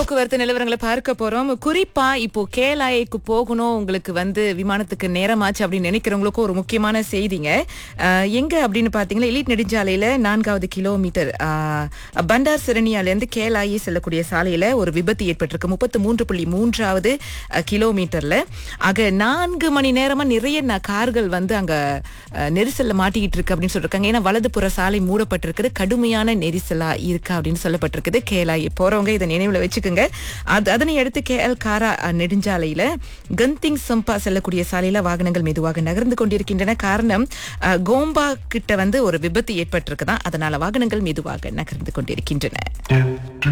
போக்குவரத்து நிலவரங்களை பார்க்க போறோம் குறிப்பா இப்போ கேலாய்க்கு போகணும் உங்களுக்கு வந்து விமானத்துக்கு நேரமாச்சு அப்படின்னு நினைக்கிறவங்களுக்கும் ஒரு முக்கியமான செய்திங்க அஹ், எங்க அப்படின்னு பாத்தீங்கன்னா எலிட் நெடுஞ்சாலையில நான்காவது கிலோமீட்டர் அஹ், பண்டார் சிரணியால இருந்து கேலாயி செல்லக்கூடிய சாலையில ஒரு விபத்து ஏற்பட்டிருக்கு முப்பத்து மூன்று புள்ளி மூன்றாவது அஹ், கிலோமீட்டர்ல ஆக நான்கு மணி நேரமா நிறைய ந- கார்கள் வந்து அங்க அஹ், நெரிசல்ல மாட்டிக்கிட்டு இருக்கு அப்படின்னு சொல்லிருக்காங்க ஏன்னா வலதுபுற சாலை மூடப்பட்டிருக்குது கடுமையான நெரிசலா இருக்கு அப்படின்னு சொல்லப்பட்டிருக்குது கேலாய் போறவங்க இதை நினைவுல வச்சுக்கோங்க அது அதனை அடுத்து கேஎல் காரா அஹ், நெடுஞ்சாலையில கந்திங் சம்பா செல்லக்கூடிய சாலையில வாகனங்கள் மெதுவாக நகர்ந்து கொண்டிருக்கின்றன காரணம் அஹ், கோம்பா கிட்ட வந்து ஒரு விபத்து ஏற்பட்டிருக்குதான் அதனால வாகனங்கள் மெதுவாக நகர்ந்து கொண்டிருக்கின்றன